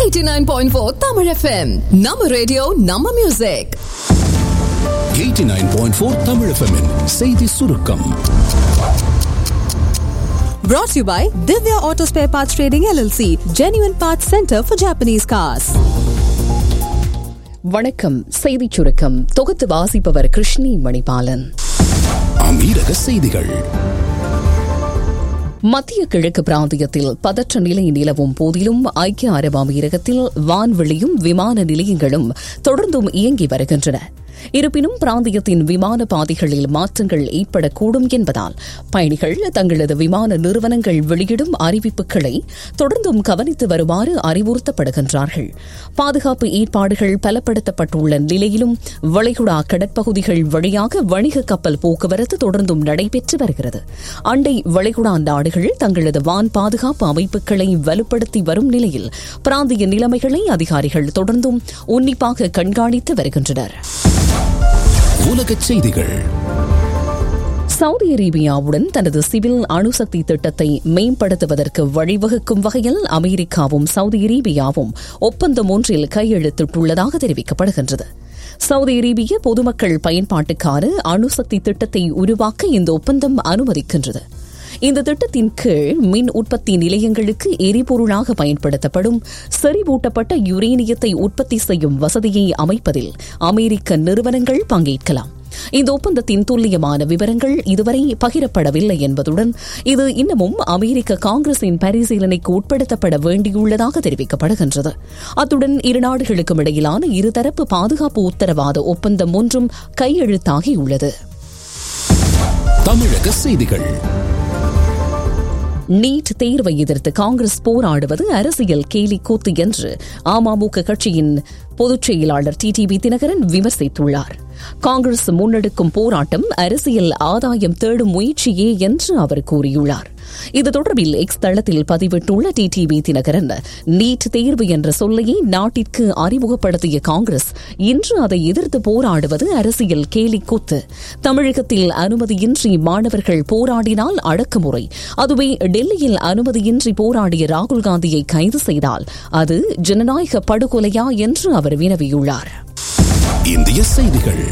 89.4 Tamil FM. நம்ம radio நம்ம music 89.4 தமிழ் FM -இன் செய்தி சுருக்கம் Brought to you by Divya Auto Spare Parts Trading LLC, Genuine Parts Center for Japanese Cars. வணக்கம் செய்திச் சுருக்கம் தொகுத்து வாசிப்பவர் கிருஷ்ணி மணிபாலன் அமீரக செய்திகள் மத்திய கிழக்கு பிராந்தியத்தில் பதற்ற நிலை நிலவும் போதிலும் ஐக்கிய அரபு அமீரகத்தில் வான்வெளியும் விமான நிலையங்களும் தொடர்ந்தும் இயங்கி வருகின்றன இருப்பினும் பிராந்தியத்தின் விமான பாதைகளில் மாற்றங்கள் ஏற்படக்கூடும் என்பதால் பயணிகள் தங்களது விமான நிறுவனங்கள் வெளியிடும் அறிவிப்புகளை தொடர்ந்தும் கவனித்து வருமாறு அறிவுறுத்தப்படுகின்றார்கள் பாதுகாப்பு ஏற்பாடுகள் பலப்படுத்தப்பட்டுள்ள நிலையிலும் வளைகுடா கடற்பகுதிகள் வழியாக வணிக கப்பல் போக்குவரத்து தொடர்ந்தும் நடைபெற்று வருகிறது அண்டை வளைகுடா நாடுகள் தங்களது வான் பாதுகாப்பு அமைப்புகளை வலுப்படுத்தி வரும் நிலையில் பிராந்திய நிலைமைகளை அதிகாரிகள் தொடர்ந்தும் உன்னிப்பாக கண்காணித்து வருகின்றனர் உலகச் செய்திகள் சவுதி அரேபியாவுடன் தனது சிவில் அணுசக்தி திட்டத்தை மேம்படுத்துவதற்கு வழிவகுக்கும் வகையில் அமெரிக்காவும் சவுதி அரேபியாவும் ஒப்பந்தம் ஒன்றில் கையெழுத்திட்டுள்ளதாக தெரிவிக்கப்படுகின்றது சவுதி அரேபிய பொதுமக்கள் பயன்பாட்டுக்கான அணுசக்தி திட்டத்தை உருவாக்க இந்த ஒப்பந்தம் அனுமதிக்கின்றது இந்த திட்டத்தின் கீழ் மின் உற்பத்தி நிலையங்களுக்கு எரிபொருளாக பயன்படுத்தப்படும் செறிவூட்டப்பட்ட யுரேனியத்தை உற்பத்தி செய்யும் வசதியை அமைப்பதில் அமெரிக்க நிறுவனங்கள் பங்கேற்கலாம் இந்த ஒப்பந்தத்தின் துல்லியமான விவரங்கள் இதுவரை பகிரப்படவில்லை என்பதுடன் இது இன்னமும் அமெரிக்க காங்கிரசின் பரிசீலனைக்கு உட்படுத்தப்பட வேண்டியுள்ளதாக தெரிவிக்கப்படுகின்றது அத்துடன் இரு நாடுகளுக்கும் இடையிலான இருதரப்பு பாதுகாப்பு உத்தரவாத ஒப்பந்தம் ஒன்றும் கையெழுத்தாகியுள்ளது தமிழக செய்திகள் நீட் தேர்வை எதிர்த்து காங்கிரஸ் போராடுவது அரசியல் கேலி கூத்து என்று அமமுக கட்சியின் பொதுச் செயலாளர் டிடிவி தினகரன் விமர்சித்துள்ளார் காங்கிரஸ் முன்னெடுக்கும் போராட்டம் அரசியல் ஆதாயம் தேடும் முயற்சியே என்று அவர் கூறியுள்ளார் இது தொடர்பில் எக்ஸ் தளத்தில் பதிவிட்டுள்ள டிடிவி தினகரன் நீட் தேர்வு என்ற சொல்லையே நாட்டிற்கு அறிமுகப்படுத்திய காங்கிரஸ் இன்று அதை எதிர்த்து போராடுவது அரசியல் கேலி கூத்து தமிழகத்தில் அனுமதியின்றி மாணவர்கள் போராடினால் அடக்குமுறை அதுவே டெல்லியில் அனுமதியின்றி போராடிய ராகுல் காந்தியை கைது செய்தால் அது ஜனநாயக படுகொலையா என்று அவர் வினவியுள்ளார் இந்திய செய்திகள்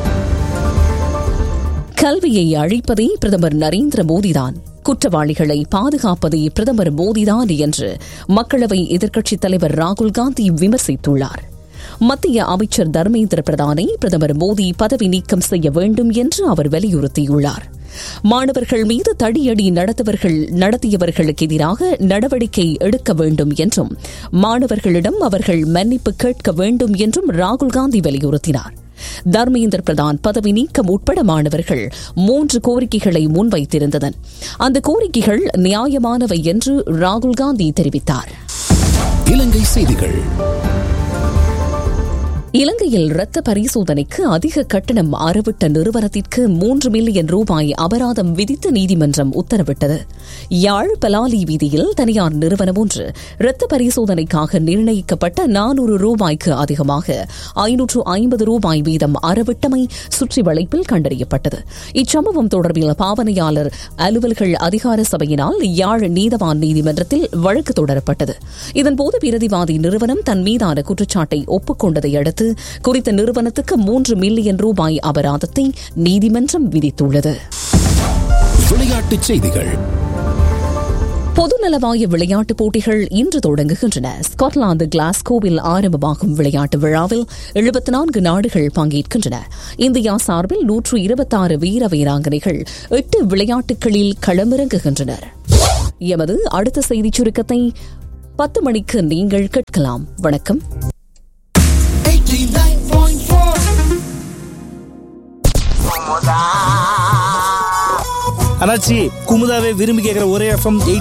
கல்வியை அழிப்பதே பிரதமர் நரேந்திர மோடிதான் குற்றவாளிகளை பாதுகாப்பதே பிரதமர் மோடிதான் என்று மக்களவை எதிர்க்கட்சித் தலைவர் ராகுல் காந்தி விமர்சித்துள்ளார் மத்திய அமைச்சர் தர்மேந்திர பிரதானை பிரதமர் மோடி பதவி நீக்கம் செய்ய வேண்டும் என்று அவர் வலியுறுத்தியுள்ளார் மாணவர்கள் மீது தடியடி நடத்தவர்கள் நடத்தியவர்களுக்கு எதிராக நடவடிக்கை எடுக்க வேண்டும் என்றும் மாணவர்களிடம் அவர்கள் மன்னிப்பு கேட்க வேண்டும் என்றும் ராகுல் காந்தி வலியுறுத்தினார் தர்மேந்திர பிரதான் பதவி நீக்கம் உட்பட மாணவர்கள் மூன்று கோரிக்கைகளை முன்வைத்திருந்தனர் அந்த கோரிக்கைகள் நியாயமானவை என்று ராகுல் காந்தி தெரிவித்தார் இலங்கை செய்திகள் இலங்கையில் இரத்த பரிசோதனைக்கு அதிக கட்டணம் அறவிட்ட நிறுவனத்திற்கு மூன்று மில்லியன் ரூபாய் அபராதம் விதித்து நீதிமன்றம் உத்தரவிட்டது யாழ் பலாலி வீதியில் தனியார் நிறுவனம் ஒன்று இரத்த பரிசோதனைக்காக நிர்ணயிக்கப்பட்ட நானூறு ரூபாய்க்கு அதிகமாக ஐநூற்று ஐம்பது ரூபாய் வீதம் அறவிட்டமை சுற்றி வளைப்பில் கண்டறியப்பட்டது இச்சம்பவம் தொடர்பில் பாவனையாளர் அலுவல்கள் அதிகார சபையினால் யாழ் நீதவான் நீதிமன்றத்தில் வழக்கு தொடரப்பட்டது இதன்போது பிரதிவாதி நிறுவனம் தன் மீதான குற்றச்சாட்டை ஒப்புக்கொண்டதை அடுத்து குறித்த நிறுவனத்துக்கு மூன்று மில்லியன் ரூபாய் அபராதத்தை நீதிமன்றம் விதித்துள்ளது விளையாட்டுச் செய்திகள் பொதுநலவாய விளையாட்டுப் போட்டிகள் இன்று தொடங்குகின்றன ஸ்காட்லாந்து கிளாஸ்கோவில் ஆரம்பமாகும் விளையாட்டு விழாவில் எழுபத்தி நான்கு நாடுகள் பங்கேற்கின்றன இந்தியா சார்பில் நூற்று இருபத்தாறு வீர வீராங்கனைகள் எட்டு விளையாட்டுகளில் களமிறங்குகின்றனர் எமது அடுத்த செய்திச் சுருக்கத்தை பத்து மணிக்கு நீங்கள் கேட்கலாம் வணக்கம் அண்ணாச்சி குமுதாவை விரும்பி கேட்குற ஒரே எஃப்எம்